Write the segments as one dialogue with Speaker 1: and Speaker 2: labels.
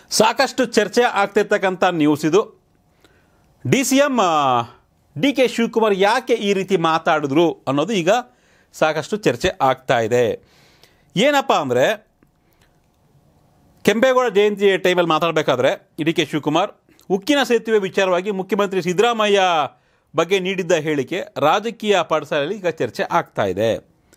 Speaker 1: ಸಾಕಷ್ಟು ಚರ್ಚೆ ಆಗ್ತಿರ್ತಕ್ಕಂಥ ನ್ಯೂಸ್ ಇದು D C M D K Shivakumar ಯಾಕೆ ಈ ರೀತಿ ಮಾತಾಡಿದ್ರು ಅನ್ನೋದು ಈಗ ಸಾಕಷ್ಟು ಚರ್ಚೆ ಆಗ್ತಾ ಇದೆ ಏನಪ್ಪ ಅಂದರೆ ಕೆಂಪೇಗೌಡ ಜಯಂತಿ ಟೈಮಲ್ಲಿ ಮಾತಾಡಬೇಕಾದ್ರೆ ಡಿ ಕೆ ಶಿವಕುಮಾರ್ ಉಕ್ಕಿನ ಸೇತುವೆ ವಿಚಾರವಾಗಿ ಮುಖ್ಯಮಂತ್ರಿ ಸಿದ್ದರಾಮಯ್ಯ ಬಗ್ಗೆ ನೀಡಿದ್ದ ಹೇಳಿಕೆ ರಾಜಕೀಯ ಪಡಸಾಲೆಯಲ್ಲಿ ಈಗ ಚರ್ಚೆ ಆಗ್ತಾ ಇದೆ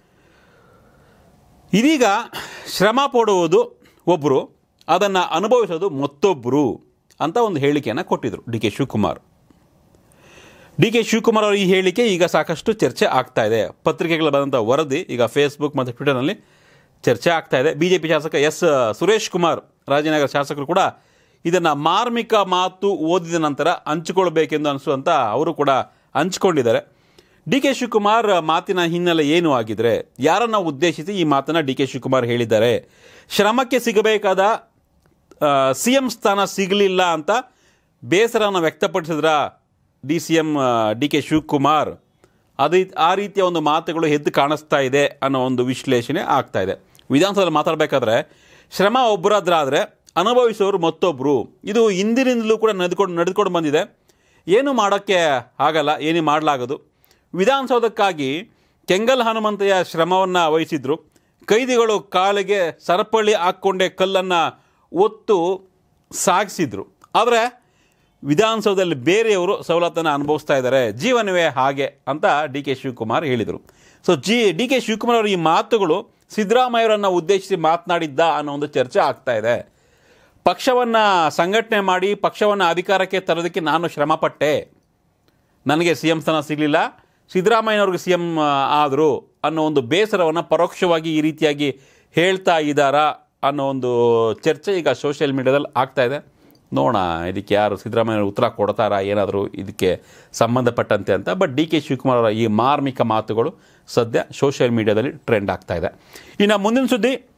Speaker 1: ಇದೀಗ ಶ್ರಮ ಪಡುವುದು ಒಬ್ಬರು ಅದನ್ನು ಅನುಭವಿಸೋದು ಮತ್ತೊಬ್ಬರು ಅಂತ ಒಂದು ಹೇಳಿಕೆಯನ್ನು ಕೊಟ್ಟಿದ್ರು D K Shivakumar D K Shivakumar ಅವರ ಈ ಹೇಳಿಕೆ ಈಗ ಸಾಕಷ್ಟು ಚರ್ಚೆ ಆಗ್ತಾ ಇದೆ ಪತ್ರಿಕೆಗಳು ಬಂದಂಥ ವರದಿ ಈಗ ಫೇಸ್ಬುಕ್ ಮತ್ತು ಟ್ವಿಟರ್ನಲ್ಲಿ ಚರ್ಚೆ ಆಗ್ತಾ ಇದೆ ಬಿ ಜೆ ಪಿ ಶಾಸಕ ಎಸ್ ಸುರೇಶ್ ಕುಮಾರ್ ರಾಜನಗರ ಶಾಸಕರು ಕೂಡ ಇದನ್ನು ಮಾರ್ಮಿಕ ಮಾತು ಓದಿದ ನಂತರ ಹಂಚಿಕೊಳ್ಬೇಕೆಂದು ಅನಿಸುವಂಥ ಅವರು ಕೂಡ ಹಂಚಿಕೊಂಡಿದ್ದಾರೆ ಡಿ ಕೆ ಶಿವಕುಮಾರ್ ಮಾತಿನ ಹಿನ್ನೆಲೆ ಏನು ಆಗಿದ್ರೆ ಯಾರನ್ನ ಉದ್ದೇಶಿಸಿ ಈ ಮಾತನ್ನು ಡಿ ಕೆ ಶಿವಕುಮಾರ್ ಹೇಳಿದ್ದಾರೆ ಶ್ರಮಕ್ಕೆ ಸಿಗಬೇಕಾದ ಸಿ ಎಂ ಸ್ಥಾನ ಸಿಗಲಿಲ್ಲ ಅಂತ ಬೇಸರವನ್ನು ವ್ಯಕ್ತಪಡಿಸಿದ್ರ D C M D K Shivakumar ಅದು ಆ ರೀತಿಯ ಒಂದು ಮಾತುಗಳು ಎದ್ದು ಕಾಣಿಸ್ತಾ ಇದೆ ಅನ್ನೋ ಒಂದು ವಿಶ್ಲೇಷಣೆ ಆಗ್ತಾ ಇದೆ ವಿಧಾನಸಭೆಯಲ್ಲಿ ಮಾತಾಡಬೇಕಾದ್ರೆ ಶ್ರಮ ಒಬ್ಬರಾದ್ರೆ ಅನುಭವಿಸೋರು ಮತ್ತೊಬ್ಬರು ಇದು ಹಿಂದಿನಿಂದಲೂ ಕೂಡ ನಡೆದುಕೊಂಡು ನಡೆದುಕೊಂಡು ಬಂದಿದೆ ಏನು ಮಾಡೋಕ್ಕೆ ಆಗಲ್ಲ ಏನು ಮಾಡಲಾಗದು ವಿಧಾನಸೌಧಕ್ಕಾಗಿ ಕೆಂಗಲ್ ಹನುಮಂತಯ್ಯ ಶ್ರಮವನ್ನು ವಹಿಸಿದ್ರು ಕೈದಿಗಳು ಕಾಲಿಗೆ ಸರಪಳಿ ಹಾಕ್ಕೊಂಡೆ ಕಲ್ಲನ್ನು ಒತ್ತು ಸಾಗಿಸಿದ್ರು ಆದರೆ ವಿಧಾನಸೌಧದಲ್ಲಿ ಬೇರೆಯವರು ಸವಲತ್ತನ್ನು ಅನುಭವಿಸ್ತಾ ಇದ್ದಾರೆ ಜೀವನವೇ ಹಾಗೆ ಅಂತ ಡಿ ಕೆ ಶಿವಕುಮಾರ್ ಹೇಳಿದರು ಸೊ ಜಿ ಡಿ ಕೆ ಶಿವಕುಮಾರ್ ಅವರ ಈ ಮಾತುಗಳು ಸಿದ್ದರಾಮಯ್ಯವರನ್ನು ಉದ್ದೇಶಿಸಿ ಮಾತನಾಡಿದ್ದ ಅನ್ನೋ ಒಂದು ಚರ್ಚೆ ಆಗ್ತಾ ಇದೆ ಪಕ್ಷವನ್ನು ಸಂಘಟನೆ ಮಾಡಿ ಪಕ್ಷವನ್ನು ಅಧಿಕಾರಕ್ಕೆ ತರೋದಕ್ಕೆ ನಾನು ಶ್ರಮಪಟ್ಟೆ ನನಗೆ ಸಿ ಎಂ ಸ್ಥಾನ ಸಿಗಲಿಲ್ಲ ಸಿದ್ದರಾಮಯ್ಯನವ್ರಿಗೆ ಸಿ ಎಂ ಆದರು ಅನ್ನೋ ಒಂದು ಬೇಸರವನ್ನು ಪರೋಕ್ಷವಾಗಿ ಈ ರೀತಿಯಾಗಿ ಹೇಳ್ತಾ ಇದ್ದಾರಾ ಅನ್ನೋ ಒಂದು ಚರ್ಚೆ ಈಗ ಸೋಷಿಯಲ್ ಮೀಡಿಯಾದಲ್ಲಿ ಆಗ್ತಾ ಇದೆ ನೋಡೋಣ ಇದಕ್ಕೆ ಯಾರು ಸಿದ್ದರಾಮಯ್ಯ ಉತ್ತರ ಕೊಡ್ತಾರಾ ಏನಾದರೂ ಇದಕ್ಕೆ ಸಂಬಂಧಪಟ್ಟಂತೆ ಅಂತ ಬಟ್ ಡಿ ಕೆ ಶಿವಕುಮಾರ್ ಅವರ ಈ ಮಾರ್ಮಿಕ ಮಾತುಗಳು ಸದ್ಯ ಸೋಷಿಯಲ್ ಮೀಡಿಯಾದಲ್ಲಿ ಟ್ರೆಂಡ್ ಆಗ್ತಾ ಇದೆ ಇನ್ನು ಮುಂದಿನ ಸುದ್ದಿ